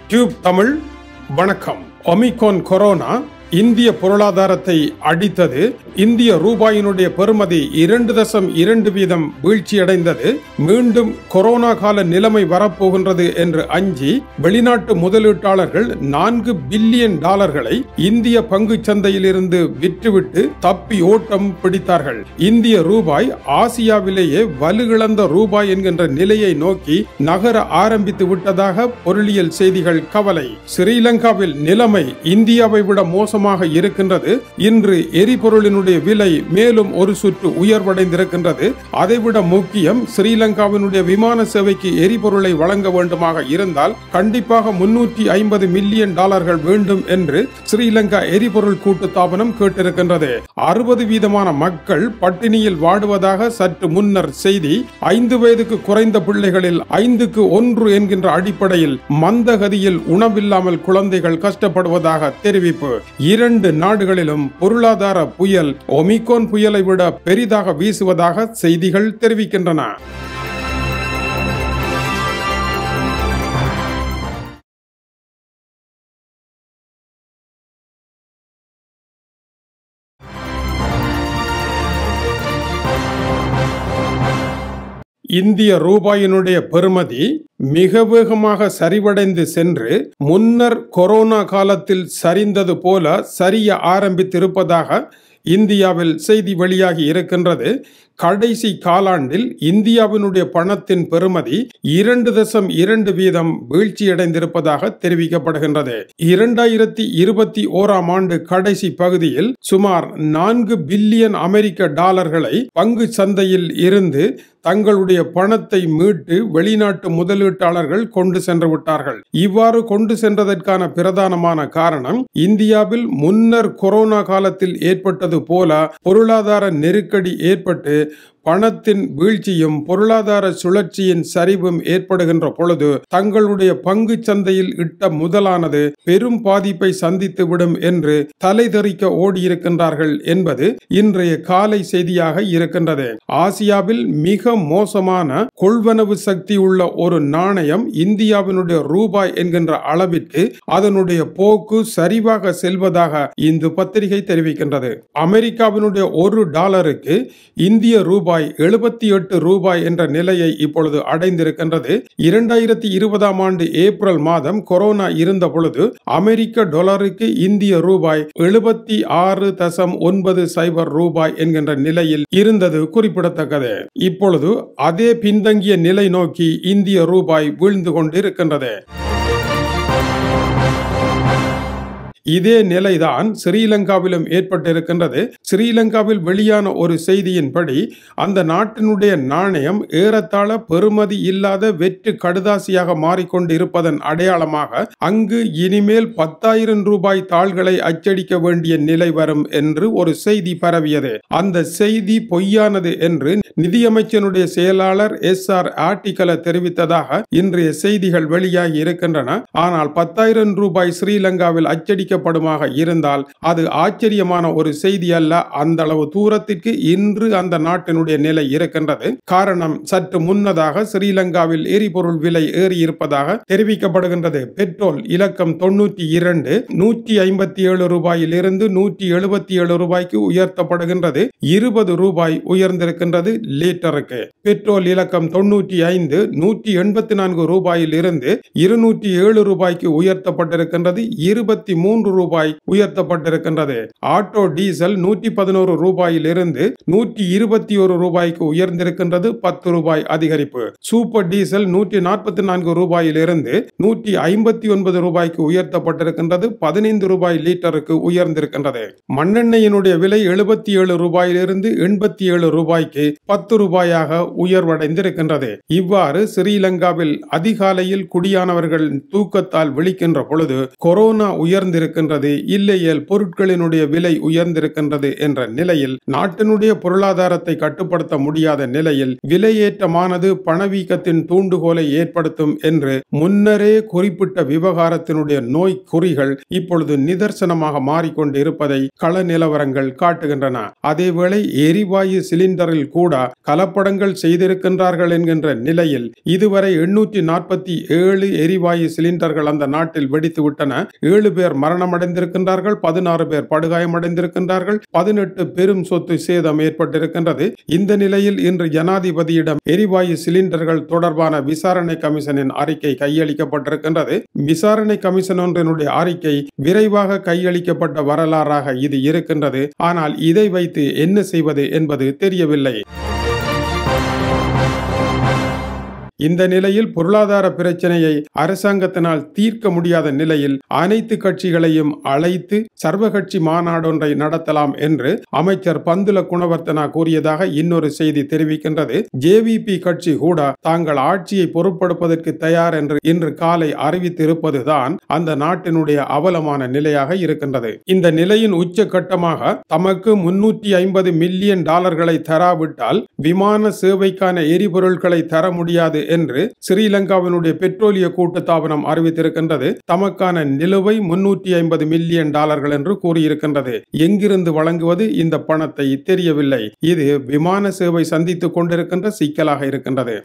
tube Tamil வணக்கம் Omicron corona இந்திய பொருளாதாரத்தை அடித்தது இந்திய ரூபாயினுடைய பெறுமதி இரண்டு தசம் இரண்டு வீதம் வீழ்ச்சியடைந்தது மீண்டும் கொரோனா கால நிலைமை வரப்போகின்றது என்று அஞ்சி வெளிநாட்டு முதலீட்டாளர்கள் நான்கு பில்லியன் டாலர்களை இந்திய பங்கு சந்தையில் இருந்து விற்றுவிட்டு தப்பி ஓட்டம் பிடித்தார்கள் இந்திய ரூபாய் ஆசியாவிலேயே வலுகிழந்த ரூபாய் என்கின்ற நிலையை நோக்கி நகர ஆரம்பித்து விட்டதாக பொருளியல் செய்திகள் கவலை ஸ்ரீலங்காவில் நிலைமை இந்தியாவை விட மோசமாக இருக்கின்றது இன்று எரிபொருளினுடைய விலை மேலும் ஒரு சுற்று உயர்வடைந்திருக்கின்றது அதைவிட முக்கியம் ஸ்ரீலங்காவினுடைய விமான சேவைக்கு எரிபொருளை வழங்க வேண்டுமாக இருந்தால் கண்டிப்பாக முன்னூற்றி ஐம்பது மில்லியன் டாலர்கள் வேண்டும் என்று ஸ்ரீலங்கா எரிபொருள் கூட்டுத்தாபனம் கேட்டிருக்கின்றது அறுபது வீதமான மக்கள் பட்டினியில் வாடுவதாக சற்று முன்னர் செய்தி ஐந்து வயதுக்கு குறைந்த பிள்ளைகளில் ஐந்துக்கு ஒன்று என்கின்ற அடிப்படையில் மந்தகதியில் உணவில்லாமல் குழந்தைகள் கஷ்டப்படுவதாக தெரிவிப்பு இரண்டு நாடுகளிலும் பொருளாதார புயல் ஒமிகோன் புயலை விட பெரிதாக வீசுவதாக செய்திகள் தெரிவிக்கின்றன இந்திய ரூபாயினுடைய பெறுமதி மிக வேகமாக சரிவடைந்து சென்று முன்னர் கொரோனா காலத்தில் சரிந்தது போல சரிய ஆரம்பித்திருப்பதாக இந்தியாவில் செய்தி வெளியாகி இருக்கின்றது கடைசி காலாண்டில் இந்தியாவினுடைய பணத்தின் பெறுமதி இரண்டு தசம் இரண்டு வீதம் வீழ்ச்சியடைந்திருப்பதாக தெரிவிக்கப்படுகின்றது இரண்டாயிரத்தி இருபத்தி ஓராம் ஆண்டு கடைசி பகுதியில் சுமார் நான்கு பில்லியன் அமெரிக்க டாலர்களை பங்கு சந்தையில் இருந்து தங்களுடைய பணத்தை மீட்டு வெளிநாட்டு முதலீட்டாளர்கள் கொண்டு சென்று விட்டார்கள் இவ்வாறு கொண்டு சென்றதற்கான பிரதானமான காரணம் இந்தியாவில் முன்னர் கொரோனா காலத்தில் ஏற்பட்டது போல பொருளாதார நெருக்கடி ஏற்பட்டு பணத்தின் வீழ்ச்சியும் பொருளாதார சுழற்சியின் சரிவும் ஏற்படுகின்ற பொழுது தங்களுடைய பங்கு சந்தையில் இட்ட முதலானது பெரும் பாதிப்பை சந்தித்துவிடும் என்று தலைதெறிக்க ஓடியிருக்கின்றார்கள் என்பது இன்றைய காலை செய்தியாக இருக்கின்றது ஆசியாவில் மிக மோசமான கொள்வனவு சக்தி உள்ள ஒரு நாணயம் இந்தியாவினுடைய ரூபாய் என்கின்ற அளவிற்கு அதனுடைய போக்கு சரிவாக செல்வதாக இந்த பத்திரிகை தெரிவிக்கின்றது அமெரிக்காவினுடைய ஒரு டாலருக்கு இந்திய ரூபாய் ரூபாய் எழுபத்தி எட்டு ரூபாய் என்ற நிலையை இப்பொழுது அடைந்திருக்கின்றது இரண்டாயிரத்தி இருபதாம் ஆண்டு ஏப்ரல் மாதம் கொரோனா இருந்த பொழுது அமெரிக்க டாலருக்கு இந்திய ரூபாய் எழுபத்தி ஆறு தசம் ஒன்பது சைபர் ரூபாய் என்கின்ற நிலையில் இருந்தது குறிப்பிடத்தக்கது இப்பொழுது அதே பின்தங்கிய நிலை நோக்கி இந்திய ரூபாய் வீழ்ந்து கொண்டிருக்கின்றது இதே நிலைதான் ஸ்ரீலங்காவிலும் ஏற்பட்டிருக்கின்றது ஸ்ரீலங்காவில் வெளியான ஒரு செய்தியின்படி அந்த நாட்டினுடைய நாணயம் ஏறத்தாழ பெறுமதி இல்லாத வெற்று கடுதாசியாக மாறிக்கொண்டு இருப்பதன் அடையாளமாக அங்கு இனிமேல் பத்தாயிரம் ரூபாய் தாள்களை அச்சடிக்க வேண்டிய நிலை வரும் என்று ஒரு செய்தி பரவியது அந்த செய்தி பொய்யானது என்று நிதியமைச்சனுடைய செயலாளர் எஸ் ஆர் ஆர்டிகல தெரிவித்ததாக இன்றைய செய்திகள் வெளியாகி இருக்கின்றன ஆனால் பத்தாயிரம் ரூபாய் ஸ்ரீலங்காவில் அச்சடிக்க அளிக்கப்படுமாக இருந்தால் அது ஆச்சரியமான ஒரு செய்தி அல்ல அந்த அளவு தூரத்திற்கு இன்று அந்த நாட்டினுடைய நிலை இருக்கின்றது காரணம் சற்று முன்னதாக ஸ்ரீலங்காவில் எரிபொருள் விலை ஏறி இருப்பதாக தெரிவிக்கப்படுகின்றது பெட்ரோல் இலக்கம் தொண்ணூற்றி இரண்டு நூற்றி ஐம்பத்தி ஏழு ரூபாயில் இருந்து நூற்றி எழுபத்தி ஏழு ரூபாய்க்கு உயர்த்தப்படுகின்றது இருபது ரூபாய் உயர்ந்திருக்கின்றது லீட்டருக்கு பெட்ரோல் இலக்கம் தொண்ணூற்றி ஐந்து நூற்றி எண்பத்தி நான்கு ரூபாயில் இருந்து இருநூற்றி ஏழு ரூபாய்க்கு உயர்த்தப்பட்டிருக்கின்றது இருபத்தி மூன்று ரூபாய் உயர்த்தப்பட்டிருக்கின்றது ஆட்டோ டீசல் நூற்றி பதினோரு ரூபாயில் இருந்து நூற்றி இருபத்தி ஒரு ரூபாய்க்கு உயர்ந்திருக்கின்றது பத்து ரூபாய் அதிகரிப்பு சூப்பர் டீசல் நூற்றி நாற்பத்தி நான்கு ரூபாயில் இருந்து நூற்றி ஐம்பத்தி ஒன்பது ரூபாய்க்கு உயர்த்தப்பட்டிருக்கின்றது பதினைந்து ரூபாய் லீட்டருக்கு உயர்ந்திருக்கின்றது மண்ணெண்ணெயினுடைய விலை எழுபத்தி ஏழு ரூபாயிலிருந்து எண்பத்தி ஏழு ரூபாய்க்கு பத்து ரூபாயாக உயர்வடைந்திருக்கின்றது இவ்வாறு ஸ்ரீலங்காவில் அதிகாலையில் குடியானவர்கள் தூக்கத்தால் விழிக்கின்ற பொழுது கொரோனா உயர்ந்திருக்க இருக்கின்றது இல்லையேல் பொருட்களினுடைய விலை உயர்ந்திருக்கின்றது என்ற நிலையில் நாட்டினுடைய பொருளாதாரத்தை கட்டுப்படுத்த முடியாத நிலையில் விலையேற்றமானது பணவீக்கத்தின் தூண்டுகோலை ஏற்படுத்தும் என்று முன்னரே குறிப்பிட்ட விவகாரத்தினுடைய நோய் குறிகள் இப்பொழுது நிதர்சனமாக மாறிக்கொண்டு இருப்பதை கள நிலவரங்கள் காட்டுகின்றன அதேவேளை எரிவாயு சிலிண்டரில் கூட கலப்படங்கள் செய்திருக்கின்றார்கள் என்கின்ற நிலையில் இதுவரை எண்ணூற்றி நாற்பத்தி ஏழு எரிவாயு சிலிண்டர்கள் அந்த நாட்டில் வெடித்து விட்டன ஏழு பேர் மரணமடைந்திருக்கின்றார்கள் பதினாறு பேர் படுகாயமடைந்திருக்கின்றார்கள் பதினெட்டு பெரும் சொத்து சேதம் ஏற்பட்டிருக்கின்றது இந்த நிலையில் இன்று ஜனாதிபதியிடம் எரிவாயு சிலிண்டர்கள் தொடர்பான விசாரணை கமிஷனின் அறிக்கை கையளிக்கப்பட்டிருக்கின்றது விசாரணை கமிஷன் ஒன்றினுடைய அறிக்கை விரைவாக கையளிக்கப்பட்ட வரலாறாக இது இருக்கின்றது ஆனால் இதை வைத்து என்ன செய்வது என்பது தெரியவில்லை இந்த நிலையில் பொருளாதார பிரச்சனையை அரசாங்கத்தினால் தீர்க்க முடியாத நிலையில் அனைத்து கட்சிகளையும் அழைத்து சர்வகட்சி மாநாடொன்றை நடத்தலாம் என்று அமைச்சர் பந்துல குணவர்த்தனா கூறியதாக இன்னொரு செய்தி தெரிவிக்கின்றது ஜேவிபி கட்சி கூட தாங்கள் ஆட்சியை பொறுப்படுப்பதற்கு தயார் என்று இன்று காலை அறிவித்திருப்பதுதான் அந்த நாட்டினுடைய அவலமான நிலையாக இருக்கின்றது இந்த நிலையின் உச்சகட்டமாக தமக்கு முன்னூற்றி ஐம்பது மில்லியன் டாலர்களை தராவிட்டால் விமான சேவைக்கான எரிபொருட்களை தர முடியாது என்று ஸ்ரீலங்காவினுடைய பெட்ரோலிய கூட்டுத்தாபனம் அறிவித்திருக்கின்றது தமக்கான நிலுவை முன்னூற்றி ஐம்பது மில்லியன் டாலர்கள் என்று கூறியிருக்கின்றது எங்கிருந்து வழங்குவது இந்த பணத்தை தெரியவில்லை இது விமான சேவை சந்தித்துக் கொண்டிருக்கின்ற சிக்கலாக இருக்கின்றது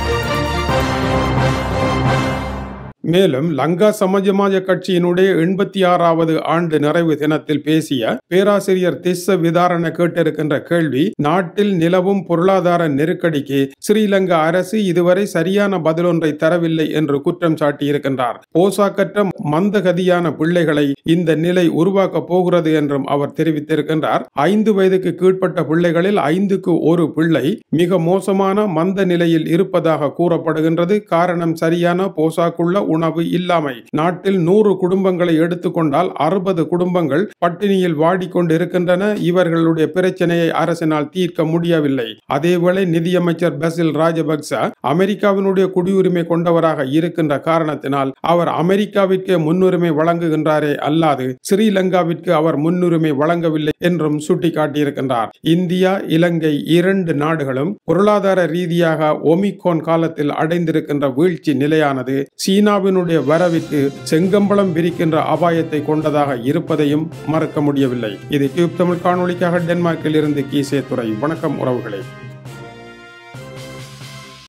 மேலும் லங்கா சமாஜமாஜ கட்சியினுடைய எண்பத்தி ஆறாவது ஆண்டு நிறைவு தினத்தில் பேசிய பேராசிரியர் திஸ்ஸ விதாரண கேட்டிருக்கின்ற கேள்வி நாட்டில் நிலவும் பொருளாதார நெருக்கடிக்கு ஸ்ரீலங்கா அரசு இதுவரை சரியான பதிலொன்றை தரவில்லை என்று குற்றம் சாட்டியிருக்கின்றார் போசாக்கற்ற மந்தகதியான பிள்ளைகளை இந்த நிலை உருவாக்க போகிறது என்றும் அவர் தெரிவித்திருக்கின்றார் ஐந்து வயதுக்கு கீழ்ப்பட்ட பிள்ளைகளில் ஐந்துக்கு ஒரு பிள்ளை மிக மோசமான மந்த நிலையில் இருப்பதாக கூறப்படுகின்றது காரணம் சரியான போசாக்குள்ள உணவு இல்லாமை நாட்டில் நூறு குடும்பங்களை எடுத்துக்கொண்டால் அறுபது குடும்பங்கள் பட்டினியில் வாடிக்கொண்டு இருக்கின்றன இவர்களுடைய பிரச்சனையை அரசினால் தீர்க்க முடியவில்லை அதேவேளை நிதியமைச்சர் பசில் ராஜபக்ச அமெரிக்காவினுடைய குடியுரிமை கொண்டவராக இருக்கின்ற காரணத்தினால் அவர் அமெரிக்காவிற்கு முன்னுரிமை வழங்குகின்றாரே அல்லாது ஸ்ரீலங்காவிற்கு அவர் முன்னுரிமை வழங்கவில்லை என்றும் சுட்டிக்காட்டியிருக்கின்றார் இந்தியா இலங்கை இரண்டு நாடுகளும் பொருளாதார ரீதியாக ஒமிகோன் காலத்தில் அடைந்திருக்கின்ற வீழ்ச்சி நிலையானது சீனாவினுடைய வரவிற்கு செங்கம்பளம் விரிக்கின்ற அபாயத்தை கொண்டதாக இருப்பதையும் மறக்க முடியவில்லை இது டியூப் தமிழ் காணொளிக்காக டென்மார்க்கில் இருந்து கீசே துறை வணக்கம் உறவுகளே